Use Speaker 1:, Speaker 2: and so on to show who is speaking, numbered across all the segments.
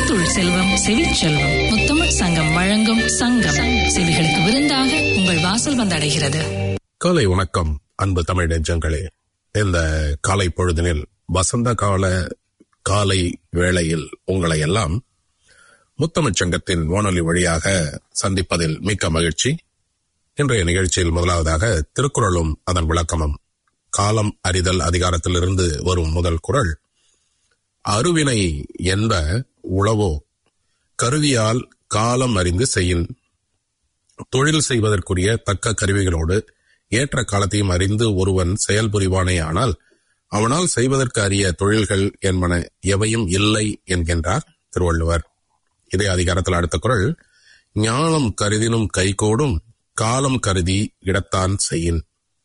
Speaker 1: செய்தொழில் செல்வம் செவிச்செல்வம் முத்தமிழ் சங்கம் வழங்கும் சங்கம் செவிகளுக்கு விருந்தாக உங்கள் வாசல் வந்தடைகிறது
Speaker 2: காலை வணக்கம் அன்பு தமிழ் நெஞ்சங்களே இந்த காலை பொழுதினில் வசந்த கால காலை வேளையில் உங்களை எல்லாம் முத்தமிழ்ச் சங்கத்தின் வானொலி வழியாக சந்திப்பதில் மிக்க மகிழ்ச்சி இன்றைய நிகழ்ச்சியில் முதலாவதாக திருக்குறளும் அதன் விளக்கமும் காலம் அறிதல் அதிகாரத்திலிருந்து வரும் முதல் குறள் அருவினை என்ப உளவோ கருவியால் காலம் அறிந்து செய்யின் தொழில் செய்வதற்குரிய தக்க கருவிகளோடு ஏற்ற காலத்தையும் அறிந்து ஒருவன் செயல்புரிவானே ஆனால் அவனால் செய்வதற்கு அரிய தொழில்கள் என்பன எவையும் இல்லை என்கின்றார் திருவள்ளுவர் இதே அதிகாரத்தில் அடுத்த குரல் ஞானம் கருதினும் கைகோடும் காலம் கருதி இடத்தான் செய்யின்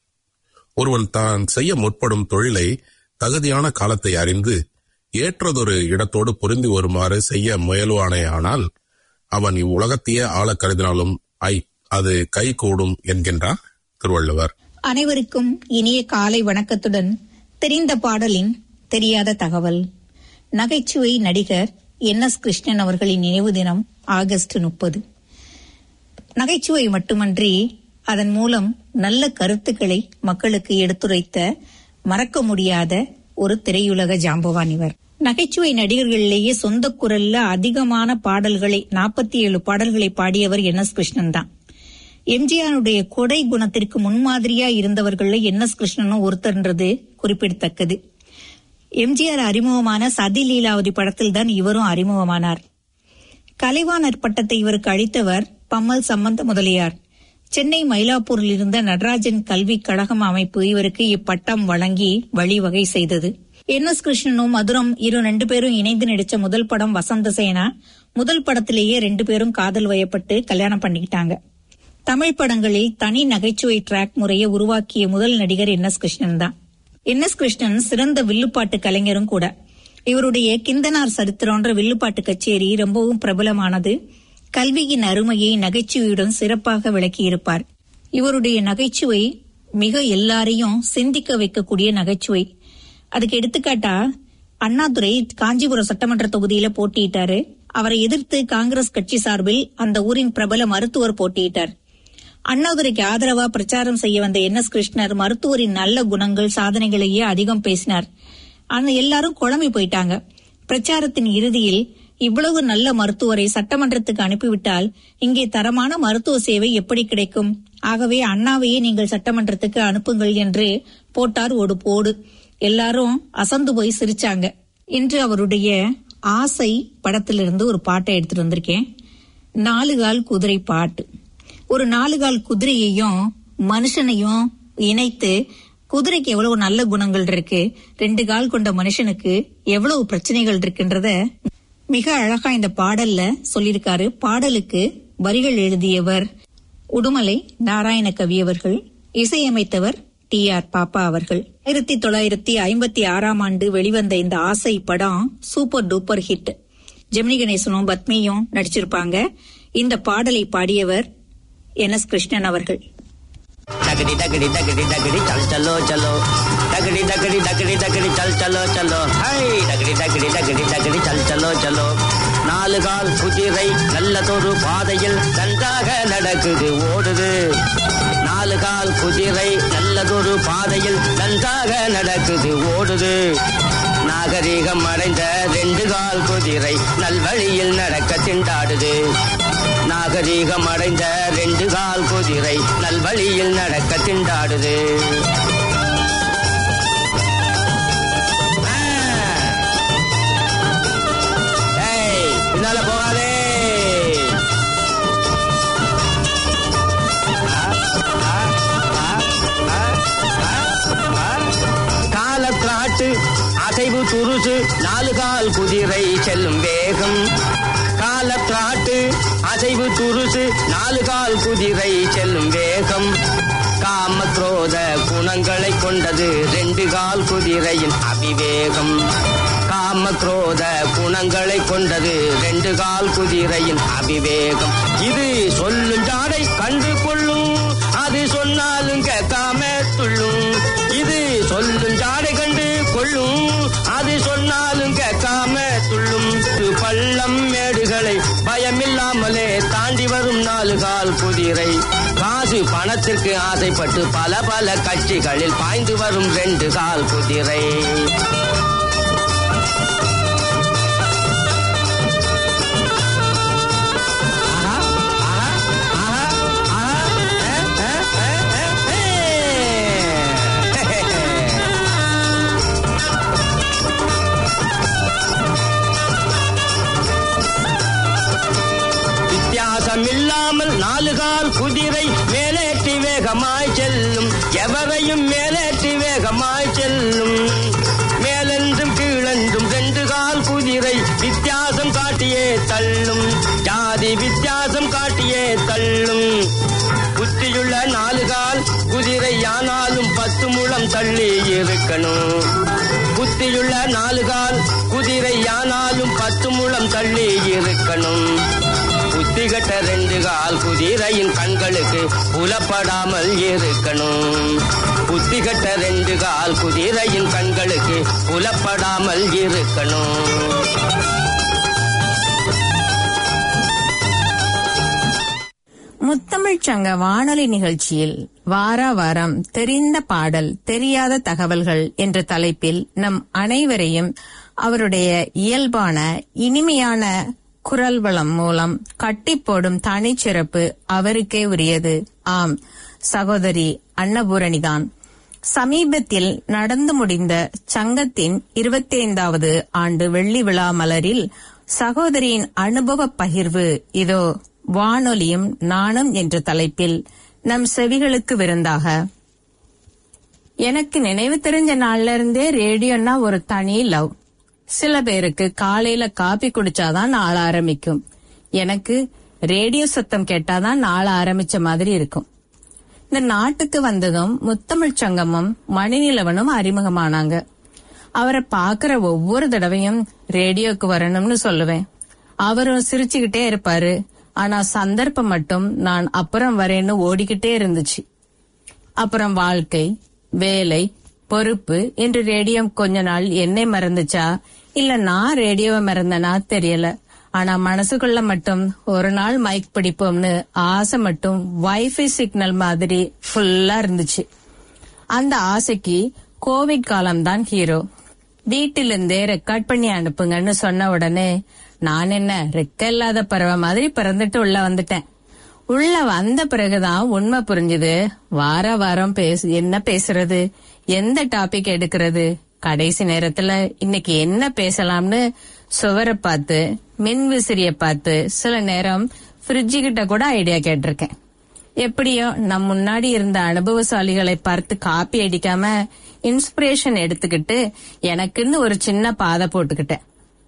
Speaker 2: ஒருவன் தான் செய்ய முற்படும் தொழிலை தகுதியான காலத்தை அறிந்து ஏற்றதொரு இடத்தோடு பொருந்தி வருமாறு செய்ய முயலுவானேயானால் அவன் இவ்வுலகத்தையே ஆள கருதினாலும் ஐ அது கைகூடும் என்கின்றார் திருவள்ளுவர்
Speaker 3: அனைவருக்கும் இனிய காலை வணக்கத்துடன் தெரிந்த பாடலின் தெரியாத தகவல் நகைச்சுவை நடிகர் என் எஸ் கிருஷ்ணன் அவர்களின் நினைவு தினம் ஆகஸ்ட் முப்பது நகைச்சுவை மட்டுமன்றி அதன் மூலம் நல்ல கருத்துக்களை மக்களுக்கு எடுத்துரைத்த மறக்க முடியாத ஒரு திரையுலக ஜாம்பவான் இவர் நகைச்சுவை நடிகர்களிலேயே சொந்த குரல்ல அதிகமான பாடல்களை நாற்பத்தி ஏழு பாடல்களை பாடியவர் என் எஸ் கிருஷ்ணன் தான் எம்ஜிஆருடைய கொடை குணத்திற்கு முன்மாதிரியா இருந்தவர்கள்ல என் எஸ் கிருஷ்ணனும் ஒருத்தர்ன்றது குறிப்பிடத்தக்கது எம்ஜிஆர் அறிமுகமான சதி லீலாவதி படத்தில் தான் இவரும் அறிமுகமானார் கலைவாணர் பட்டத்தை இவருக்கு அளித்தவர் பம்மல் சம்பந்த முதலியார் சென்னை மயிலாப்பூரில் இருந்த நடராஜன் கல்விக் கழகம் அமைப்பு இவருக்கு இப்பட்டம் வழங்கி வழிவகை செய்தது என் எஸ் கிருஷ்ணனும் மதுரம் இரு ரெண்டு பேரும் இணைந்து நடிச்ச முதல் படம் வசந்த சேனா முதல் படத்திலேயே ரெண்டு பேரும் காதல் வயப்பட்டு கல்யாணம் பண்ணிக்கிட்டாங்க தமிழ் படங்களில் தனி நகைச்சுவை டிராக் முறையை உருவாக்கிய முதல் நடிகர் என் எஸ் கிருஷ்ணன் தான் என் எஸ் கிருஷ்ணன் சிறந்த வில்லுப்பாட்டு கலைஞரும் கூட இவருடைய கிந்தனார் சரித்திரம்ன்ற வில்லுப்பாட்டு கச்சேரி ரொம்பவும் பிரபலமானது கல்வியின் அருமையை நகைச்சுவையுடன் சிறப்பாக விளக்கியிருப்பார் இவருடைய நகைச்சுவை மிக எல்லாரையும் சிந்திக்க வைக்கக்கூடிய நகைச்சுவை அதுக்கு எடுத்துக்காட்டா அண்ணாதுரை காஞ்சிபுரம் சட்டமன்ற தொகுதியில போட்டியிட்டாரு அவரை எதிர்த்து காங்கிரஸ் கட்சி சார்பில் அந்த ஊரின் பிரபல மருத்துவர் போட்டியிட்டார் அண்ணாதுரைக்கு ஆதரவா பிரச்சாரம் செய்ய வந்த என் எஸ் கிருஷ்ணர் மருத்துவரின் நல்ல குணங்கள் சாதனைகளையே அதிகம் பேசினார் அந்த எல்லாரும் குழம்பி போயிட்டாங்க பிரச்சாரத்தின் இறுதியில் இவ்வளவு நல்ல மருத்துவரை சட்டமன்றத்துக்கு அனுப்பிவிட்டால் இங்கே தரமான மருத்துவ சேவை எப்படி கிடைக்கும் ஆகவே அண்ணாவையே நீங்கள் சட்டமன்றத்துக்கு அனுப்புங்கள் என்று போட்டார் ஒரு போடு எல்லாரும் அசந்து போய் சிரிச்சாங்க இன்று அவருடைய ஆசை படத்திலிருந்து ஒரு பாட்டை எடுத்துட்டு வந்திருக்கேன் நாலு கால் குதிரை பாட்டு ஒரு நாலு கால் குதிரையையும் மனுஷனையும் இணைத்து குதிரைக்கு எவ்வளவு நல்ல குணங்கள் இருக்கு ரெண்டு கால் கொண்ட மனுஷனுக்கு எவ்வளவு பிரச்சனைகள் இருக்குன்றத மிக அழகா இந்த பாடல்ல சொல்லியிருக்காரு பாடலுக்கு வரிகள் எழுதியவர் உடுமலை நாராயண கவி அவர்கள் இசையமைத்தவர் டி ஆர் பாப்பா அவர்கள் ஆயிரத்தி தொள்ளாயிரத்தி ஐம்பத்தி ஆறாம் ஆண்டு வெளிவந்த இந்த ஆசை படம் சூப்பர் டூப்பர் ஹிட் ஜெமினி கணேசனும் பத்மியும் நடிச்சிருப்பாங்க இந்த பாடலை பாடியவர் என் எஸ் கிருஷ்ணன் அவர்கள்
Speaker 4: डगड़ी डगड़ी डगड़ी डगड़ी चल चलो चलो डगड़ी डगड़ी डगड़ी डगड़ी चल चलो चलो हाय डगड़ी डगड़ी डगड़ी डगड़ी चल चलो चलो நாலு கால் குதிரை நல்லதொரு பாதையில் நன்றாக நடக்குது ஓடுது நாலு கால் குதிரை நல்லதொரு பாதையில் நன்றாக நடக்குது ஓடுது நாகரீகம் அடைந்த ரெண்டு கால் குதிரை நல்வழியில் நடக்க திண்டாடுது நாகரீகம் அடைந்த ரெண்டு கால் குதிரை நல்வழியில் நடக்க திண்டாடுது ஆ. ஏய், பின்னால போகாதே ஆ, ஆ, ஆ, ஆ, ஆ, ஆ. காலத்திராட்டு அசைவு துருசு நாலு கால் குதிரை செல்லும் வேகம் காலத்திராட்டு அசைவு துருசு நாலு கால் குதிரை செல்லும் வேகம் காம குரோத குணங்களை கொண்டது ரெண்டு கால் குதிரையின் அபிவேகம் காம குரோத குணங்களை கொண்டது ரெண்டு கால் குதிரையின் அபிவேகம் இது சொல்லும் ஜாடை கண்டு கொள்ளும் அது சொன்னாலும் கேட்காம துள்ளும் இது சொல்லும் ஜாடை கண்டு கொள்ளும் அது சொன்னாலும் கேட்காம துள்ளும் பல்ல
Speaker 5: பள்ளம் மேடுகளை பயமில்லாமலே தாண்டி வரும் நாலு கால் குதிரை காசு பணத்திற்கு ஆசைப்பட்டு பல பல கட்சிகளில் பாய்ந்து வரும் ரெண்டு கால் குதிரை ஆஹா, ஆஹா, ஆஹா, ஆஹா, ஏ, ஏ, ஏ, ஏ, ஏ. வித்தியாசம் இல்லாமல் நாலு கால் குதிரை மேலேற்றி வேகமாய் செல்லும் எவரையும் மேலேற்றி வேகமாய் செல்லும் மேலென்றும் கீழென்றும் ரெண்டு கால் குதிரை வித்தியாசம் காட்டியே தள்ளும் ஜாதி வித்தியாசம் காட்டியே தள்ளும் புத்தியுள்ள நாலு கால் குதிரை ஆனாலும் பத்து முழம் தள்ளி இருக்கணும் புத்தியுள்ள நாலு கால் குதிரை ஆனாலும் பத்து முழம் தள்ளி இருக்கணும் புத்தி கட்ட ரெண்டு கால் குதிரையின் கண்களுக்கு புலப்படாமல் இருக்கணும் புத்தி கட்ட ரெண்டு கால் குதிரையின் கண்களுக்கு புலப்படாமல் இருக்கணும்
Speaker 6: முத்தமிழ்ச் சங்க வானொலி நிகழ்ச்சியில் வார வாரம் தெரிந்த பாடல் தெரியாத தகவல்கள் என்ற தலைப்பில் நம் அனைவரையும் அவருடைய இயல்பான இனிமையான குரல் வளம் மூலம் கட்டி போடும் தனிச்சிறப்பு அவருக்கே உரியது ஆம் சகோதரி அன்னபூரணிதான் சமீபத்தில் நடந்து முடிந்த சங்கத்தின் இருபத்தி ஐந்தாவது ஆண்டு வெள்ளி விழா மலரில் சகோதரியின் அனுபவ பகிர்வு இதோ வானொலியும் நானும் என்ற தலைப்பில் நம் செவிகளுக்கு விருந்தாக எனக்கு நினைவு தெரிஞ்ச நாள்ல இருந்தே ரேடியோன்னா ஒரு தனி லவ் சில பேருக்கு காலையில காபி குடிச்சாதான் நாள் ஆரம்பிக்கும் எனக்கு ரேடியோ சத்தம் கேட்டாதான் நாள் ஆரம்பிச்ச மாதிரி இருக்கும் இந்த நாட்டுக்கு வந்ததும் முத்தமிழ் சங்கமும் மணிநிலவனும் அறிமுகமானாங்க அவரை பாக்குற ஒவ்வொரு தடவையும் ரேடியோக்கு வரணும்னு சொல்லுவேன் அவரும் சிரிச்சுக்கிட்டே இருப்பாரு ஆனா சந்தர்ப்பம் மட்டும் நான் அப்புறம் வரேன்னு ஓடிக்கிட்டே இருந்துச்சு அப்புறம் வாழ்க்கை வேலை பொறுப்பு என்று ரேடியோ கொஞ்ச நாள் என்னை மறந்துச்சா இல்ல நான் ரேடியோவை மறந்தனா தெரியல ஆனா மனசுக்குள்ள மட்டும் ஒரு நாள் மைக் பிடிப்போம்னு ஆசை மட்டும் வைஃபை சிக்னல் மாதிரி ஃபுல்லா இருந்துச்சு அந்த ஆசைக்கு கோவிட் காலம்தான் ஹீரோ வீட்டிலிருந்தே ரெக்கார்ட் பண்ணி அனுப்புங்கன்னு சொன்ன உடனே நான் என்ன ரெக்க இல்லாத பறவை மாதிரி பறந்துட்டு உள்ள வந்துட்டேன் உள்ள வந்த பிறகுதான் உண்மை புரிஞ்சுது வார வாரம் பேசு என்ன பேசுறது எந்த டாபிக் எடுக்கிறது கடைசி நேரத்துல இன்னைக்கு என்ன பேசலாம்னு சுவரை பார்த்து மின் விசிறிய பார்த்து சில நேரம் ஃப்ரிட்ஜு கிட்ட கூட ஐடியா கேட்டிருக்கேன் எப்படியோ நம் முன்னாடி இருந்த அனுபவசாலிகளை பார்த்து காப்பி அடிக்காம இன்ஸ்பிரேஷன் எடுத்துக்கிட்டு எனக்குன்னு ஒரு சின்ன பாதை போட்டுக்கிட்டேன்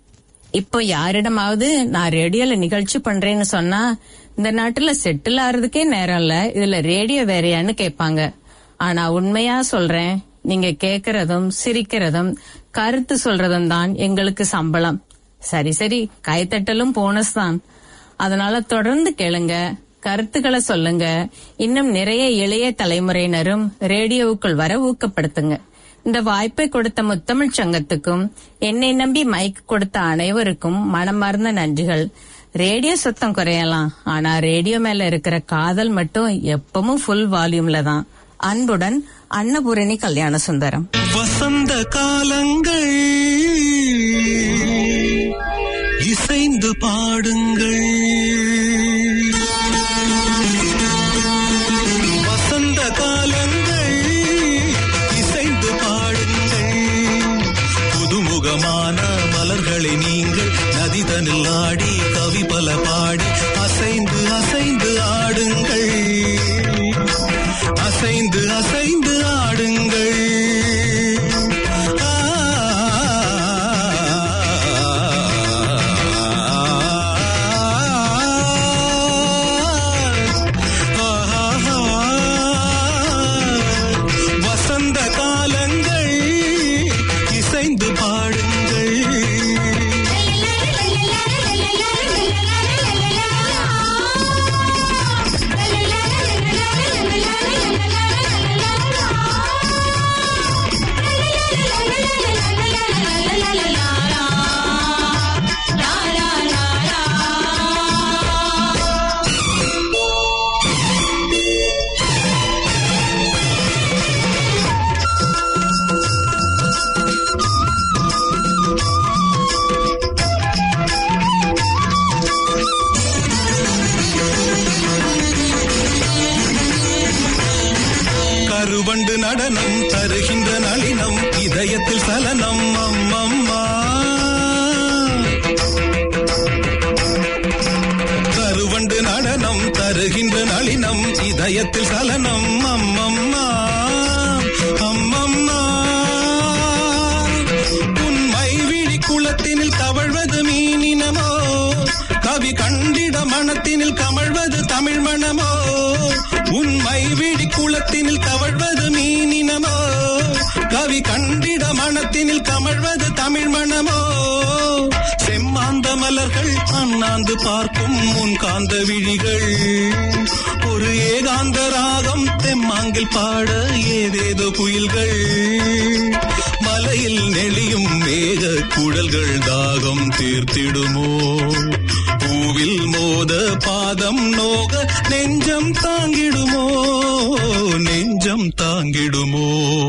Speaker 6: இப்போ யாரிடமாவது நான் ரேடியோல நிகழ்ச்சி பண்றேன்னு சொன்னா இந்த நாட்டுல செட்டில் ஆறதுக்கே நேரம் இல்ல இதுல ரேடியோ வேறையான்னு கேட்பாங்க ஆனா உண்மையா சொல்றேன் நீங்க கேக்குறதும் சிரிக்கிறதும் கருத்து சொல்றதும் தான் எங்களுக்கு சம்பளம் சரி சரி கைத்தட்டலும் போனஸ் தான் அதனால தொடர்ந்து கேளுங்க கருத்துக்களை சொல்லுங்க இன்னும் நிறைய இளைய தலைமுறையினரும் ரேடியோவுக்குள் வர ஊக்கப்படுத்துங்க இந்த வாய்ப்பை கொடுத்த முத்தமிழ் சங்கத்துக்கும் என்னை நம்பி மைக் கொடுத்த அனைவருக்கும் மனமார்ந்த நன்றிகள் ரேடியோ சத்தம் குறையலாம் ஆனா ரேடியோ மேல இருக்கிற காதல் மட்டும் எப்பவும் ஃபுல் வால்யூம்ல தான் அன்புடன் அன்னபூரணி கல்யாண சுந்தரம்
Speaker 7: வசந்த காலங்கள் இசைந்து பாடுங்கள் வசந்த காலங்கள் இசைந்து பாடுங்கள் புதுமுகமான மலர்களை நீங்கள் நதிதனில் ஆடி கவி பல பாடி அசைந்து அசைந்து ஆடுங்கள் அசைந்து அசைந்து ஆடுங்கள் ஆ, வசந்த காலங்கள் இசைந்து பாடுங்கள் கருவண்டு நடனம் தருகின்ற நளினம் இதயத்தில் சலனம் அம்மம்மா கருவண்டு நடனம் தருகின்ற நளினம் இதயத்தில் சலனம் அம்மம்மா அம்மம்மா உண்மை விழி குளத்தினில் தவழ்வது மீனினமோ கவி கண்டிட மனத்தினில் கமழ்வது தமிழ் மணமோ உண்மை விழி குளத்தினில் தவழ்வது மீனினமோ கவி கண்டிட மனத்தினில் கமழ்வது தமிழ் மணமோ செம்மாந்த மலர்கள் அண்ணாந்து பார்க்கும் முன் காந்த விழிகள் ஒரு ஏகாந்த ராகம் தெம்மாங்கில் பாட ஏதேதோ குயில்கள் மலையில் நெளியும் மேக குழல்கள் தாகம் தீர்த்திடுமோ பூவில் மோத பாதம் நோக நெஞ்சம் தாங்கிடுமோ நெஞ்சம் தாங்கிடுமோ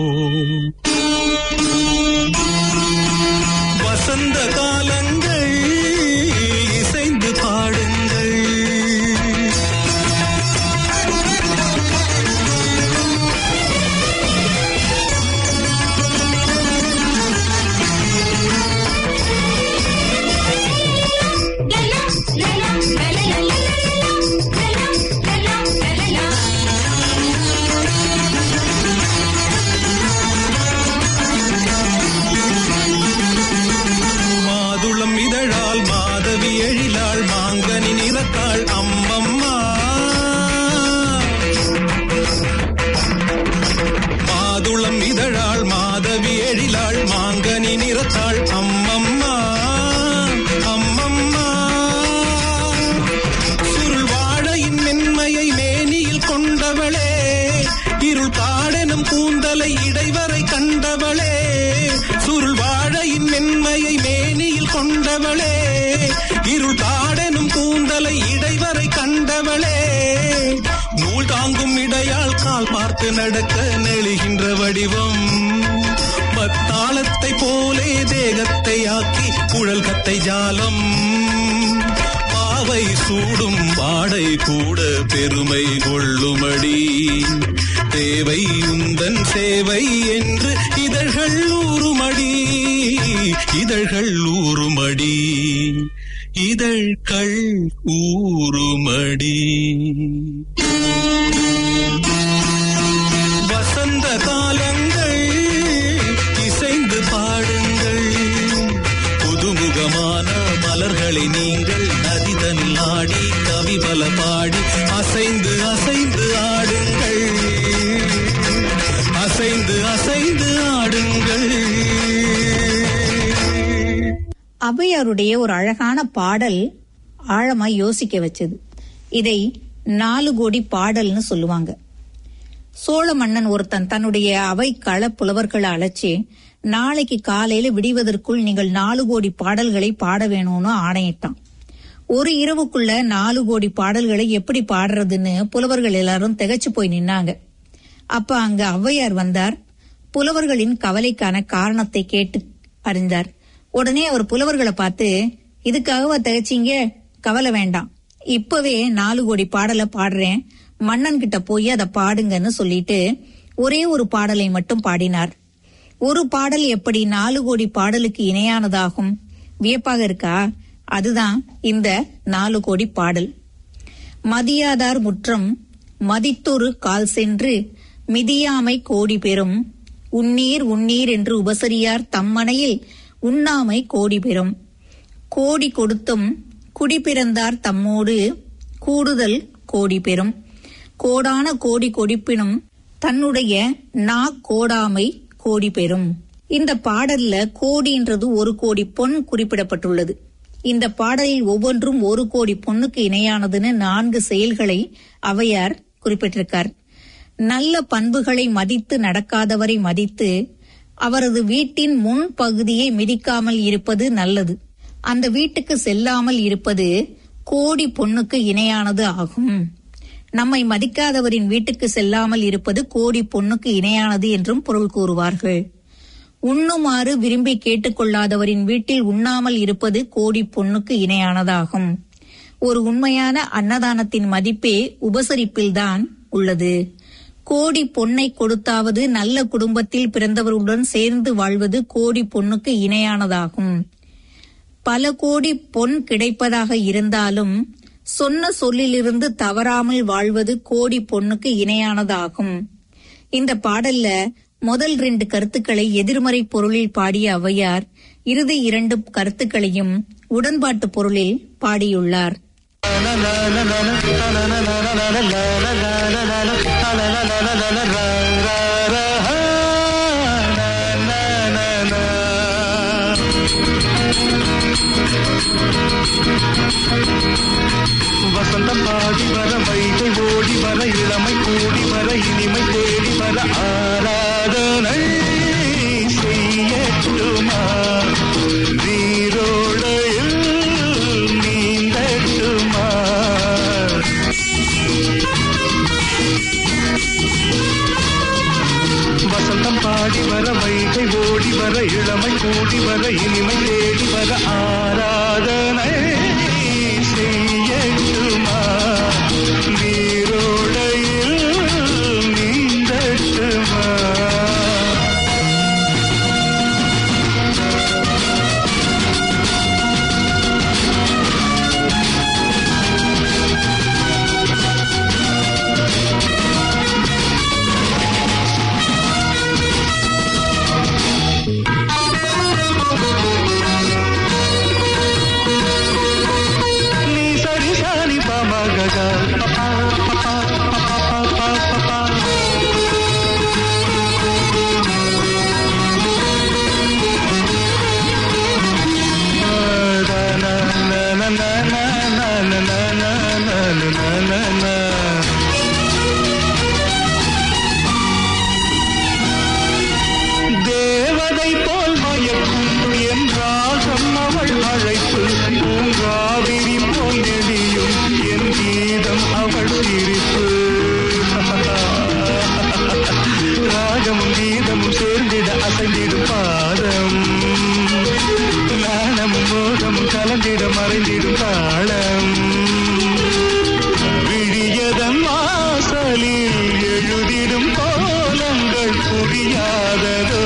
Speaker 7: வசந்த காலங்கள் இசைந்து பாடுங்கள் மாதுளம் இதழால் மாதவி எழிலாள் மாங்கனி நிறத்தாள் அம்மம்மா மாதுளம் இதழாள் மாதவி எழிலாள் மாங்கனி நிறத்தாள் அம்மம்மா அம்மம்மா சுருள் வாழையின் மென்மையை மேனியில் கொண்டவளே இருள் காடெனும் கூந்தலை இடைவரை கண்டவளே சுருள் வாழையின் மென்மையை மேனியில் கொண்டவளே இருள் காடெனும் கூந்தலை இடைவரை கண்டவளே நூல் தாங்கும் இடையால் கால் பார்த்து நடக்க நெளிகின்ற வடிவம் மத்தாளத்தை போலே தேகத்தை ஆக்கி குழல் கத்தை ஜாலம் பாவை சூடும் வாடை கூட பெருமை கொள்ளுமடி தேவை உந்தன் சேவை என்று இதழ்கள் ஊறுமடி இதழ்கள் ஊறுமடி இதழ்கள் ஊறுமடி வசந்த காலங்கள் இசைந்து பாடுங்கள் புதுமுகமான மலர்களை நீங்கள் நதிதனில் ஆடி கவி பல பாடி அசைந்து அசைந்து ஆடுங்கள் அசைந்து அசைந்து ஆடுங்கள்
Speaker 3: ஔவையாருடைய ஒரு அழகான பாடல் ஆழமா யோசிக்க வச்சது இதை நாலு கோடி பாடல்னு சொல்லுவாங்க சோழ மன்னன் ஒருத்தன் தன்னுடைய அவை கள புலவர்களை அழைச்சி நாளைக்கு காலையில விடிவதற்குள் நீங்கள் நாலு கோடி பாடல்களை பாட வேணும்னு ஆணையிட்டான் ஒரு இரவுக்குள்ள நாலு கோடி பாடல்களை எப்படி பாடுறதுன்னு புலவர்கள் எல்லாரும் திகைச்சு போய் நின்னாங்க அப்ப அங்க ஔவையார் வந்தார் புலவர்களின் கவலைக்கான காரணத்தை கேட்டு அறிந்தார் உடனே அவர் புலவர்களை பார்த்து இதுக்காகவா திகைச்சீங்க கவலை வேண்டாம் இப்பவே நாலு கோடி பாடலை பாடுறேன் மன்னன் கிட்ட போய் அதை பாடுங்கன்னு சொல்லிட்டு ஒரே ஒரு பாடலை மட்டும் பாடினார் ஒரு பாடல் எப்படி நாலு கோடி பாடலுக்கு இணையானதாகும் வியப்பாக இருக்கா அதுதான் இந்த நாலு கோடி பாடல் மதியாதார் முற்றம் மதித்தொரு கால் சென்று மிதியாமை கோடி பெறும் உன்னீர் உன்னீர் என்று உபசரியார் தம்மனையில் உண்ணாமை கோடி பெறும் கோடி கொடுத்தும் குடிபிறந்தார் தம்மோடு கூடுதல் கோடி பெறும் கோடான கோடி கொடுப்பினும் தன்னுடைய நா கோடாமை கோடி பெறும் இந்த பாடல்ல கோடின்றது ஒரு கோடி பொன் குறிப்பிடப்பட்டுள்ளது இந்த பாடலில் ஒவ்வொன்றும் ஒரு கோடி பொண்ணுக்கு இணையானதுன்னு நான்கு செயல்களை அவையார் குறிப்பிட்டிருக்கார் நல்ல பண்புகளை மதித்து நடக்காதவரை மதித்து அவரது வீட்டின் முன் பகுதியை மிதிக்காமல் இருப்பது நல்லது அந்த வீட்டுக்கு செல்லாமல் இருப்பது கோடி பொண்ணுக்கு இணையானது ஆகும் நம்மை மதிக்காதவரின் வீட்டுக்கு செல்லாமல் இருப்பது கோடி பொண்ணுக்கு இணையானது என்றும் பொருள் கூறுவார்கள் உண்ணுமாறு விரும்பி கேட்டுக்கொள்ளாதவரின் வீட்டில் உண்ணாமல் இருப்பது கோடி பொண்ணுக்கு இணையானதாகும் ஒரு உண்மையான அன்னதானத்தின் மதிப்பே உபசரிப்பில்தான் உள்ளது கோடி பொன்னை கொடுத்தாவது நல்ல குடும்பத்தில் பிறந்தவர்களுடன் சேர்ந்து வாழ்வது கோடி பொன்னுக்கு இணையானதாகும் பல கோடி பொன் கிடைப்பதாக இருந்தாலும் சொன்ன சொல்லிலிருந்து தவறாமல் வாழ்வது கோடி பொன்னுக்கு இணையானதாகும் இந்த பாடல்ல முதல் ரெண்டு கருத்துக்களை எதிர்மறை பொருளில் பாடிய ஔவையார் இறுதி இரண்டு கருத்துக்களையும் உடன்பாட்டு பொருளில் பாடியுள்ளார்
Speaker 8: வசந்தம் பாடி வர வைகை ஓடி வர இளமை கூடி வர இனிமை தேடி வர ஆராதனை செய்யட்டுமா நீரோடையில் நீந்தட்டுமா வசந்தம் பாடி வர வைகை ஓடி வர இளமை கூடி வர இனிமை தேடி வர ஆராதனை செய்யட்டுமா நீரோடையில் நீந்தட்டுமா நீ சரி சரி பமகக பப்பா பப்பா பப்பா பப்பா பப்பா தேவதை போல் மயக்கும் என்றாகம் அவள் அழைப்பு பூங்காவிரி போல் நெடியும் என் கீதம் அவள் சிரிப்பு ராகமும் கீதமும் சேர்ந்திட அசைந்திடும் பாதம் நாணமும் மோகமும் கலந்திட மறைந்திடும் தாளம் விழியதன் வாசலில் எழுதிடும் கோலங்கள் புரியாததோ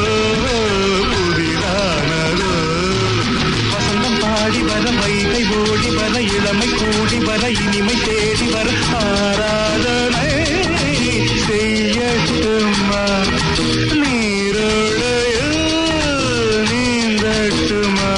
Speaker 8: புதிதானதோ வசந்தம் பாடி வர வைகை ஓடி வர இளமை கூடி வர இனிமை தேடி வர ஆராதனை செய்யட்டுமா நீரோடையில் நீந்தட்டுமா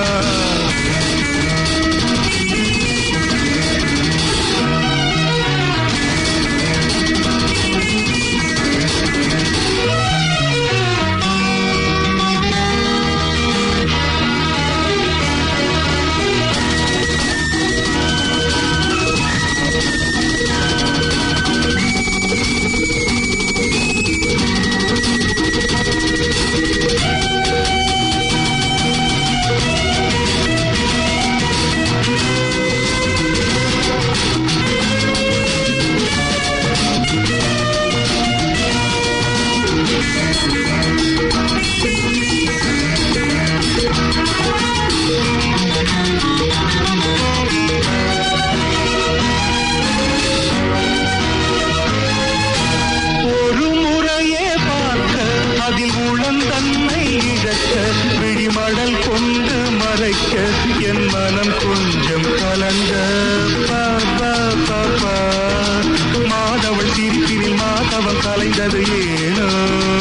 Speaker 8: ஒரு முறையே பார்க்க அதில் உளந்தன்னை இழக்க விழிமடல் கொண்டு மறைக்க என் மனம் கொஞ்சம் கலங்க பா, பா, பா, பா. மாதவள் சிரிப்பினில் மாதவம் கலைந்தது ஏனோ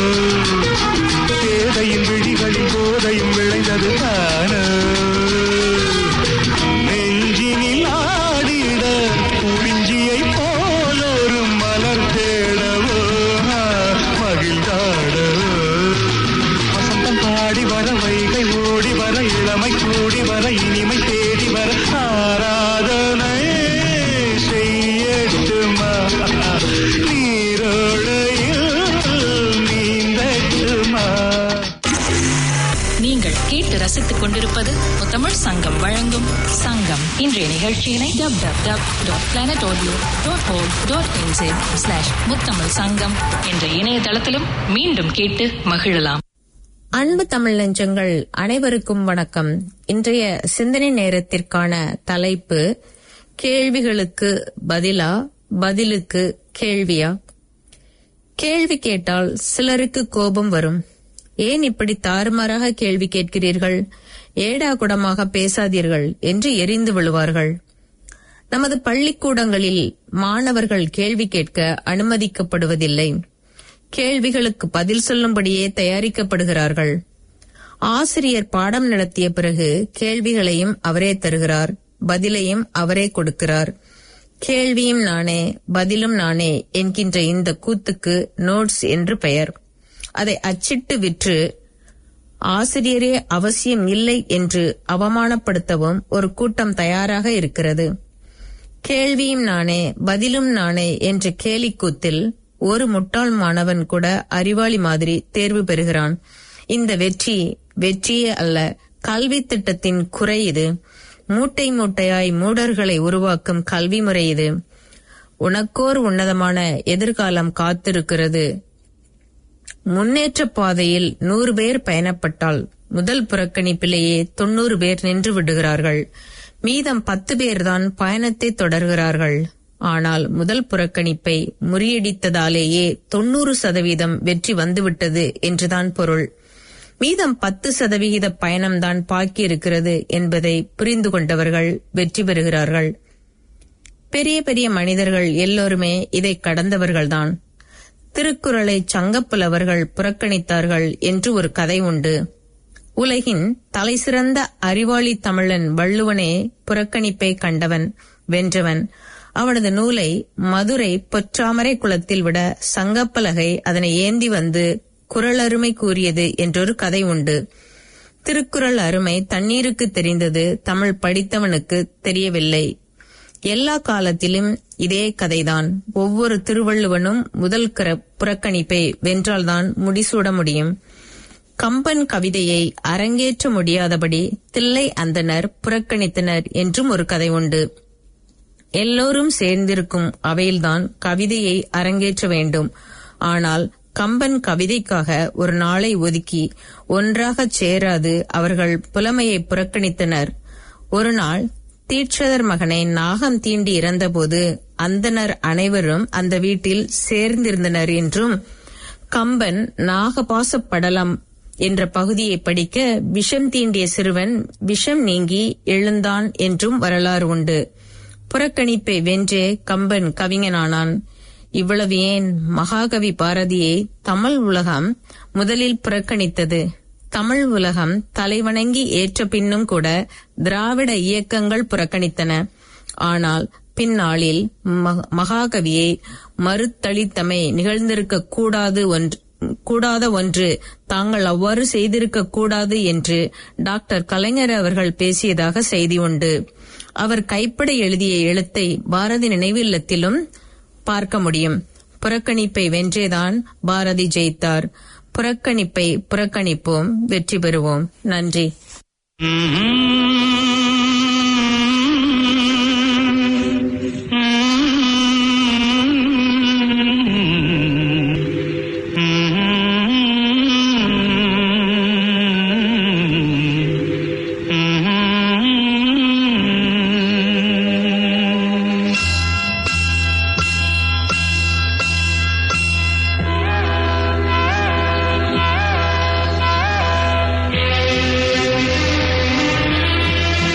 Speaker 8: பேதையின் விழிகளில் போதையும் விளைந்தது தானோ நெஞ்சினில் ஆடிட குறிஞ்சியை போலொரு மலர் தேடவோ மகிழ்ந்தாடவோ வசந்தம் பாடி வர வைகை ஓடி வர இளமை கூடி வர இனிமை தேடி வர ஆராதனை செய்யட்டுமா நீரோடையில் நீந்தட்டுமா
Speaker 1: நீங்கள் கேட்டு ரசித்துக் கொண்டிருப்பது முத்தமிழ் சங்கம் வழங்கும் சங்கம் இன்றைய நிகழ்ச்சியினை W W W dot planet audio dot org dot in slash Muthamizh Sangam என்ற இணையதளத்திலும் மீண்டும் கேட்டு மகிழலாம்
Speaker 6: அன்பு தமிழ் நெஞ்சங்கள் அனைவருக்கும் வணக்கம் இன்றைய சிந்தனை நேரத்திற்கான தலைப்பு கேள்விகளுக்கு பதிலா பதிலுக்கு கேள்வியா கேள்வி கேட்டால் சிலருக்கு கோபம் வரும் ஏன் இப்படி தாறுமாறாக கேள்வி கேட்கிறீர்கள் ஏடா குடமாக பேசாதீர்கள் என்று எரிந்து விழுவார்கள் நமது பள்ளிக்கூடங்களில் மாணவர்கள் கேள்வி கேட்க அனுமதிக்கப்படுவதில்லை கேள்விகளுக்கு பதில் சொல்லும்படியே தயாரிக்கப்படுகிறார்கள் ஆசிரியர் பாடம் நடத்திய பிறகு கேள்விகளையும் அவரே தருகிறார் பதிலையும் அவரே கொடுக்கிறார் கேள்வியும் நானே பதிலும் நானே என்கின்ற இந்த கூத்துக்கு நோட்ஸ் என்று பெயர் அதை அச்சிட்டு விற்று ஆசிரியரே அவசியம் இல்லை என்று அவமானப்படுத்தவும் ஒரு கூட்டம் தயாராக இருக்கிறது கேள்வியும் நானே பதிலும் நானே என்ற கேலிக்கூத்தில் ஒரு முட்டாள் மாணவன் கூட அறிவாளி மாதிரி தேர்வு பெறுகிறான் இந்த வெற்றி வெற்றியே அல்ல கல்வி திட்டத்தின் குறை இது மூட்டை மூட்டையாய் மூடர்களை உருவாக்கும் கல்வி முறை இது உனக்கோர் உன்னதமான எதிர்காலம் காத்திருக்கிறது முன்னேற்ற பாதையில் நூறு பேர் பயணப்பட்டால் முதல் புறக்கணிப்பிலேயே தொண்ணூறு பேர் நின்று விடுகிறார்கள் மீதம் பத்து பேர்தான் பயணத்தை தொடர்கிறார்கள் ஆனால் முதல் புறக்கணிப்பை முறியடித்ததாலேயே தொண்ணூறு சதவீதம் வெற்றி வந்துவிட்டது என்றுதான் பொருள் மீதம் பத்து சதவிகித பயணம்தான் பாக்கி இருக்கிறது என்பதை புரிந்து கொண்டவர்கள் வெற்றி பெறுகிறார்கள் பெரிய பெரிய மனிதர்கள் எல்லோருமே இதை கடந்தவர்கள்தான் திருக்குறளை சங்கப்புலவர்கள் புறக்கணித்தார்கள் என்று ஒரு கதை உண்டு உலகின் தலைசிறந்த அறிவாளி தமிழன் வள்ளுவனே புறக்கணிப்பை கண்டவன் வென்றவன் அவனது நூலை மதுரை பொற்றாமரை குளத்தில் விட சங்கப்பலகை அதனை ஏந்தி வந்து குரலருமை கூறியது என்றொரு கதை உண்டு திருக்குறள் அருமை தண்ணீருக்கு தெரிந்தது தமிழ் படித்தவனுக்கு தெரியவில்லை எல்லா காலத்திலும் இதே கதைதான் ஒவ்வொரு திருவள்ளுவனும் முதல் கர- புறக்கணிப்பை வென்றால்தான் முடிசூட முடியும் கம்பன் கவிதையை அரங்கேற்ற முடியாதபடி தில்லை அந்தனர் புறக்கணித்தனர் என்றும் ஒரு கதை உண்டு எல்லோரும் சேர்ந்திருக்கும் அவையில்தான் கவிதையை அரங்கேற்ற வேண்டும் ஆனால் கம்பன் கவிதைக்காக ஒரு நாளை ஒதுக்கி ஒன்றாகச் சேராது அவர்கள் புலமையை புறக்கணித்தனர் ஒரு நாள் தீட்சதர் மகனை நாகம் தீண்டி இறந்தபோது அந்தனர் அனைவரும் அந்த வீட்டில் சேர்ந்திருந்தனர் என்றும் கம்பன் நாகபாச படலம் என்ற பகுதியை படிக்க விஷம் தீண்டிய சிறுவன் விஷம் நீங்கி எழுந்தான் என்றும் வரலாறு உண்டு புறக்கணிப்பை வென்றே கம்பன் கவிஞனானான் இவ்வளவு ஏன் மகாகவி பாரதியை தமிழ் உலகம் முதலில் புறக்கணித்தது தமிழ் உலகம் தலைவணங்கி ஏற்ற பின்னும் கூட திராவிட இயக்கங்கள் புறக்கணித்தன ஆனால் பின்னாளில் ம- மகாகவியை மறுத்தளித்தமை நிகழ்ந்திருக்க கூடாது ஒன்று கூடாத ஒன்று தாங்கள் அவ்வாறு செய்திருக்க கூடாது என்று டாக்டர் கலைஞர் அவர்கள் பேசியதாக செய்தி உண்டு அவர் கைப்பட எழுதிய எழுத்தை பாரதி நினைவில்லத்திலும் பார்க்க முடியும் புறக்கணிப்பை வென்றேதான் பாரதி ஜெயித்தார் புறக்கணிப்பை புறக்கணிப்போம் வெற்றி பெறுவோம் நன்றி
Speaker 8: ஆ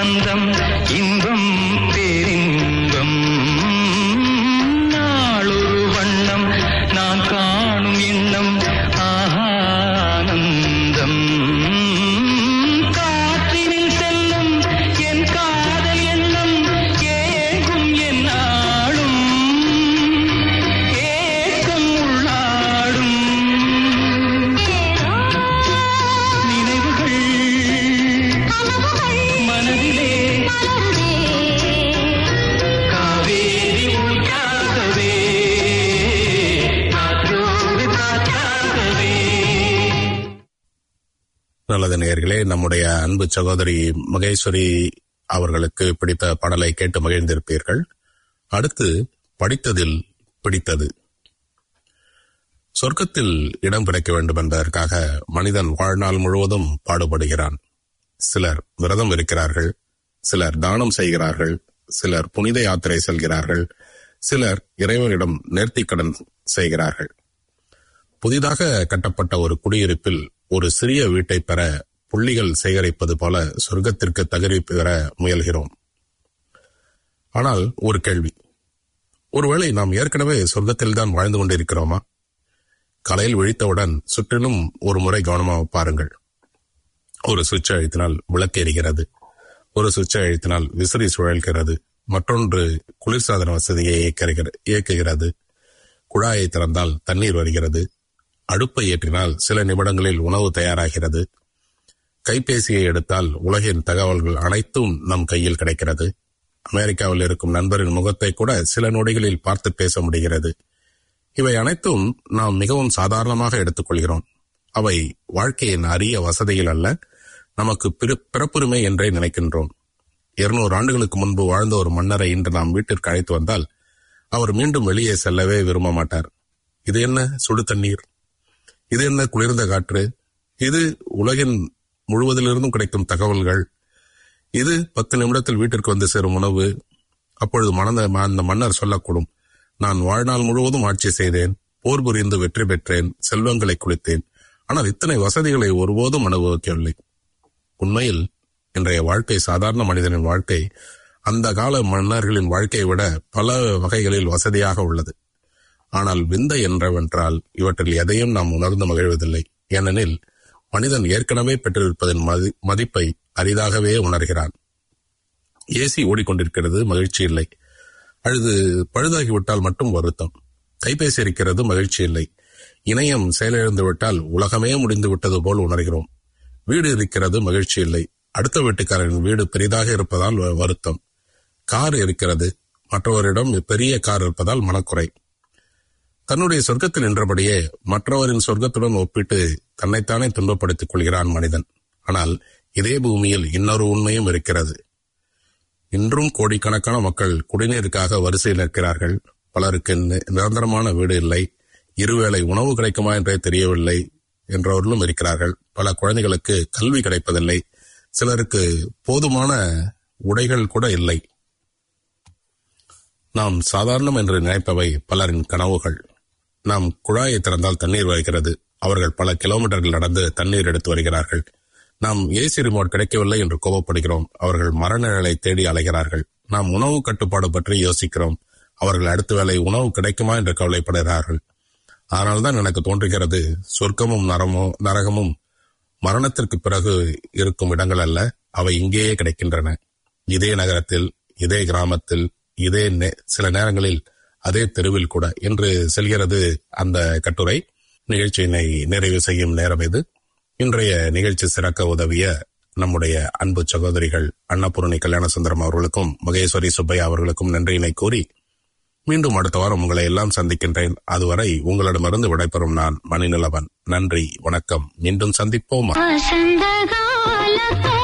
Speaker 8: ஆனந்தம் இன்பம் பேரின்பம் நாளொரு வண்ணம் நான் காணும் எண்ணம் ஆனந்தம் காற்றினில் செல்லும் என் காதல் எண்ணம் ஏகும் என் நாளும் ஏக்கம் உள்ளாடும் நினைவுகள் மனதிலே காவேரி உண்டாகவே காற்றோடு காற்றாகவே
Speaker 2: நல்லது நேயர்களே நம்முடைய அன்பு சகோதரி மகேஸ்வரி அவர்களுக்கு பிடித்த பாடலை கேட்டு மகிழ்ந்திருப்பீர்கள் அடுத்து படித்ததில் பிடித்தது சொர்க்கத்தில் இடம் கிடைக்க வேண்டும் என்பதற்காக மனிதன் வாழ்நாள் முழுவதும் பாடுபடுகிறான் சிலர் விரதம் இருக்கிறார்கள் சிலர் தானம் செய்கிறார்கள் சிலர் புனித யாத்திரை செல்கிறார்கள் சிலர் இறைவனிடம் நேர்த்திக்கடன் செய்கிறார்கள் புதிதாக கட்டப்பட்ட ஒரு குடியிருப்பில் ஒரு சிறிய வீட்டை பெற புள்ளிகள் சேகரிப்பது போல சொர்க்கத்திற்கு தகுதி பெற முயல்கிறோம் ஆனால் ஒரு கேள்வி ஒருவேளை நாம் ஏற்கனவே சொர்க்கத்தில்தான் வாழ்ந்து கொண்டிருக்கிறோமா காலையில் விழித்தவுடன் சுற்றிலும் ஒரு முறை கவனமாக பாருங்கள் ஒரு சுவிட்ச் அழுத்தினால் விளக்கு எரிகிறது ஒரு சுவிட்ச் அழுத்தினால் விசிறி சுழல்கிறது மற்றொன்று குளிர்சாதன வசதியை இயக்குகிறது- இயக்குகிறது குழாயை திறந்தால் தண்ணீர் வருகிறது அடுப்பை ஏற்றினால் சில நிமிடங்களில் உணவு தயாராகிறது கைபேசியை எடுத்தால் உலகின் தகவல்கள் அனைத்தும் நம் கையில் கிடைக்கிறது அமெரிக்காவில் இருக்கும் நண்பரின் முகத்தை கூட சில நொடிகளில் பார்த்து பேச முடிகிறது இவை அனைத்தும் நாம் மிகவும் சாதாரணமாக எடுத்துக்கொள்கிறோம் அவை வாழ்க்கையின் அரிய வசதியில் அல்ல நமக்கு பிற- பிறப்புரிமை என்றே நினைக்கின்றோம் இருநூறு ஆண்டுகளுக்கு முன்பு வாழ்ந்த ஒரு மன்னரை இன்று நாம் வீட்டிற்கு அழைத்து வந்தால் அவர் மீண்டும் வெளியே செல்லவே விரும்ப மாட்டார் இது என்ன சுடு தண்ணீர் இது என்ன குளிர்ந்த காற்று இது உலகின் முழுவதிலிருந்தும் கிடைக்கும் தகவல்கள் இது பத்து நிமிடத்தில் வீட்டிற்கு வந்து சேரும் உணவு அப்பொழுது மணந்த அந்த மன்னர் சொல்லக்கூடும் நான் வாழ்நாள் முழுவதும் ஆட்சி செய்தேன் போர் புரிந்து வெற்றி பெற்றேன் செல்வங்களை குளித்தேன் ஆனால் இத்தனை வசதிகளை ஒருபோதும் அனுபவிக்கவில்லை உண்மையில் இன்றைய வாழ்க்கை சாதாரண மனிதனின் வாழ்க்கை அந்த கால மன்னர்களின் வாழ்க்கையை விட பல வகைகளில் வசதியாக உள்ளது ஆனால் விந்தை என்றவென்றால் இவற்றில் எதையும் நாம் உணர்ந்து மகிழ்வதில்லை ஏனெனில் மனிதன் ஏற்கனவே பெற்றிருப்பதன் மதி- மதிப்பை அரிதாகவே உணர்கிறான் ஏசி ஓடிக்கொண்டிருக்கிறது மகிழ்ச்சி இல்லை அழுது பழுதாகிவிட்டால் மட்டும் வருத்தம் கைபேசி இருக்கிறது மகிழ்ச்சி இல்லை இணையம் செயலிழந்து விட்டால் உலகமே முடிந்து விட்டது போல் உணர்கிறோம் வீடு இருக்கிறது மகிழ்ச்சி இல்லை அடுத்த வீட்டுக்காரரின் வீடு பெரிதாக இருப்பதால் வ- வருத்தம் கார் இருக்கிறது மற்றவரிடம் பெரிய கார் இருப்பதால் மனக்குறை தன்னுடைய சொர்க்கத்தில் நின்றபடியே மற்றவரின் சொர்க்கத்துடன் ஒப்பிட்டு தன்னைத்தானே துன்பப்படுத்திக் கொள்கிறான் மனிதன் ஆனால் இதே பூமியில் இன்னொரு உண்மையும் இருக்கிறது இன்றும் கோடிக்கணக்கான மக்கள் குடிநீருக்காக வரிசையில் நிற்கிறார்கள் பலருக்கு நி- நிரந்தரமான வீடு இல்லை இருவேளை உணவு கிடைக்குமா என்றே தெரியவில்லை என்றவர்களும் இருக்கிறார்கள் பல குழந்தைகளுக்கு கல்வி கிடைப்பதில்லை சிலருக்கு போதுமான உடைகள் கூட இல்லை நாம் சாதாரணம் என்று நினைப்பவை பலரின் கனவுகள் நாம் குழாயை திறந்தால் தண்ணீர் வருகிறது அவர்கள் பல கிலோமீட்டர்கள் நடந்து தண்ணீர் எடுத்து வருகிறார்கள் நாம் ஏசி ரிமோட் கிடைக்கவில்லை என்று கோபப்படுகிறோம் அவர்கள் மரநிழலை தேடி அலைகிறார்கள் நாம் உணவு கட்டுப்பாடு பற்றி யோசிக்கிறோம் அவர்கள் அடுத்த வேளை உணவு கிடைக்குமா என்று கவலைப்படுகிறார்கள் அதனால்தான் எனக்கு தோன்றுகிறது சொர்க்கமும் நரமோ நரகமும் மரணத்திற்கு பிறகு இருக்கும் இடங்கள் அல்ல அவை இங்கேயே கிடைக்கின்றன இதே நகரத்தில் இதே கிராமத்தில் இதே நே- சில நேரங்களில் அதே தெருவில் கூட என்று செல்கிறது அந்த கட்டுரை நிகழ்ச்சியினை நிறைவு செய்யும் நேரம் இது இன்றைய நிகழ்ச்சி சிறக்க உதவிய நம்முடைய அன்பு சகோதரிகள் அன்னபூரணி கல்யாணசுந்தரம் அவர்களுக்கும் மகேஸ்வரி சுப்பையா அவர்களுக்கும் நன்றியினை கூறி மீண்டும் அடுத்த வாரம் உங்களை எல்லாம் சந்திக்கின்றேன் அதுவரை உங்களிடமிருந்து விடைபெறும் நான் மணிநிலவன் நன்றி வணக்கம் மீண்டும் சந்திப்போமா
Speaker 9: வசந்த காலத்தை